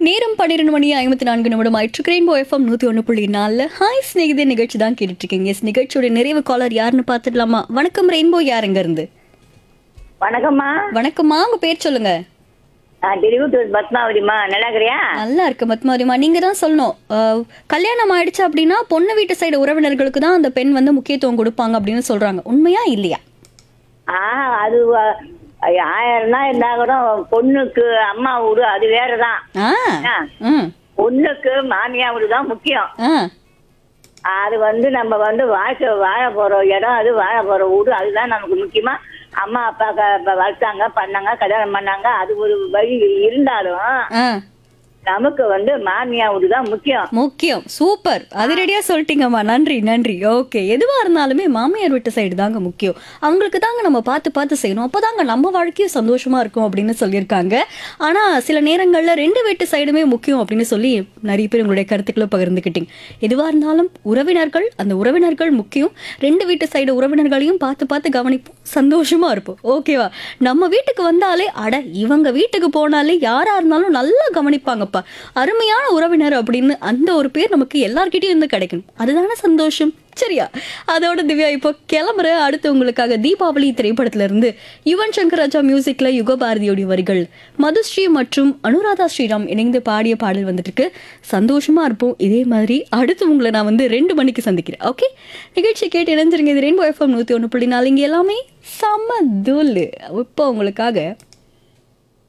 நேரம் பன்னிரெண்டு மணி ஐம்பத்தி நான்கு நிமிடம் ஆயிற்று ரெயின்போ எஃப்எம் நூத்தி ஒன்று புள்ளி நாலுல ஹாய் ஸ்நேகிதே நிகழ்ச்சி தான் கேட்டுட்டு இருக்கீங்க எஸ் நிகழ்ச்சியோட நிறைவு காலர் யாருன்னு பார்த்துடலாமா வணக்கம் ரெயின்போ யாருங்க இருந்து வணக்கம்மா வணக்கம்மா உங்க பேர் சொல்லுங்க நான் திருவிட்டூர் பத்மாவதிம்மா நல்லா இருக்கிறியா நல்லா இருக்கு மத்மாரிமா நீங்க தான் சொல்லணும் அஹ், கல்யாணம் ஆயிடுச்சு அப்படின்னா பொண்ணு வீட்டு சைடு உறவினர்களுக்கு தான் அந்த பெண் வந்து முக்கியத்துவம் கொடுப்பாங்க அப்படின்னு சொல்றாங்க உண்மையா இல்லையா ஆ அது வ- ஆயிரம் தான் இருந்தா கூட பொண்ணுக்கு அம்மா வீடு அது வேறதான் ஆ ஆ, ம் பொண்ணுக்கு மாமியா வீடு தான் முக்கியம் ஆ அது வந்து நம்ம வந்து வாழ்க்கை வாழ போற இடம் அது வாழ போற வீடு அதுதான் நமக்கு முக்கியமா அம்மா அப்பா க- ப- வளர்த்தாங்க பண்ணாங்க கல்யாணம் பண்ணாங்க அது ஒரு வழி இருந்தாலும் ஆ நமக்கு வந்து மாமியா வீடு தான் முக்கியம் முக்கியம் சூப்பர் அதிரடியா சொல்லிட்டீங்கம்மா நன்றி நன்றி ஓகே எதுவா இருந்தாலுமே மாமியார் வீட்டு சைடு தாங்க முக்கியம் அவங்களுக்கு தாங்க நம்ம பார்த்து பார்த்து செய்யணும் அப்பதாங்க நம்ம வாழ்க்கையும் சந்தோஷமா இருக்கும் அப்படின்னு சொல்லியிருக்காங்க ஆனா சில நேரங்கள்ல ரெண்டு வீட்டு சைடுமே முக்கியம் அப்படின்னு சொல்லி நிறைய பேர் உங்களுடைய கருத்துக்களை பகிர்ந்துக்கிட்டீங்க எதுவா இருந்தாலும் உறவினர்கள் அந்த உறவினர்கள் முக்கியம் ரெண்டு வீட்டு சைடு உறவினர்களையும் பார்த்து பார்த்து கவனிப்போம் சந்தோஷமா இருப்போம் ஓகேவா நம்ம வீட்டுக்கு வந்தாலே அட இவங்க வீட்டுக்கு போனாலே யாரா இருந்தாலும் நல்லா கவனிப்பாங்கப்பா அருமையான உறவினர் அப்படின்னு அந்த ஒரு பேர் நமக்கு எல்லார்கிட்டயும் இருந்து கிடைக்கணும் அதுதானே சந்தோஷம் சரியா அதோட திவ்யா இப்போ கிளம்புற அடுத்து உங்களுக்காக தீபாவளி திரைப்படத்துல இருந்து யுவன் சங்கர் ராஜா மியூசிக்ல யுகபாரதியோடைய வரிகள் மதுஸ்ரீ மற்றும் அனுராதா ஸ்ரீராம் இணைந்து பாடிய பாடல் வந்துட்டு இருக்கு சந்தோஷமா இருப்போம் இதே மாதிரி அடுத்து உங்களை நான் வந்து ரெண்டு மணிக்கு சந்திக்கிறேன் ஓகே நிகழ்ச்சி கேட்டு இணைஞ்சிருங்க இது ரெயின்போ எஃப்எம் நூத்தி ஒன்று புள்ளி நாலு இங்க எல்லாமே செம்ம தூள் இப்போ உங்களுக்காக